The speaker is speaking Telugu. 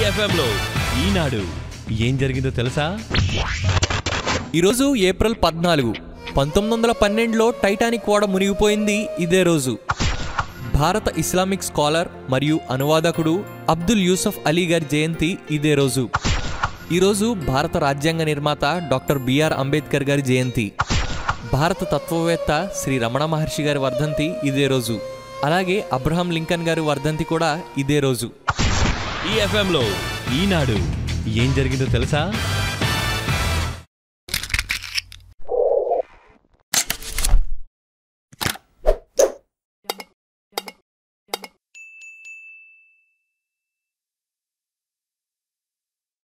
ఎఫ్ఎంలో ఈనాడు ఏం జరిగిందో తెలుసా ఈరోజు ఏప్రిల్ పద్నాలుగు పంతొమ్మిది వందల పన్నెండులో టైటానిక్ ఓడ మునిగిపోయింది ఇదే రోజు భారత ఇస్లామిక్ స్కాలర్ మరియు అనువాదకుడు అబ్దుల్ యూసఫ్ అలీ గారి జయంతి ఇదే రోజు ఈరోజు భారత రాజ్యాంగ నిర్మాత డాక్టర్ బిఆర్ అంబేద్కర్ గారి జయంతి భారత తత్వవేత్త శ్రీ రమణ మహర్షి గారి వర్ధంతి ఇదే రోజు అలాగే అబ్రహం లింకన్ గారి వర్ధంతి కూడా ఇదే రోజు ఈ ఎఫ్ఎంలో ఈనాడు ఏం జరిగిందో తెలుసా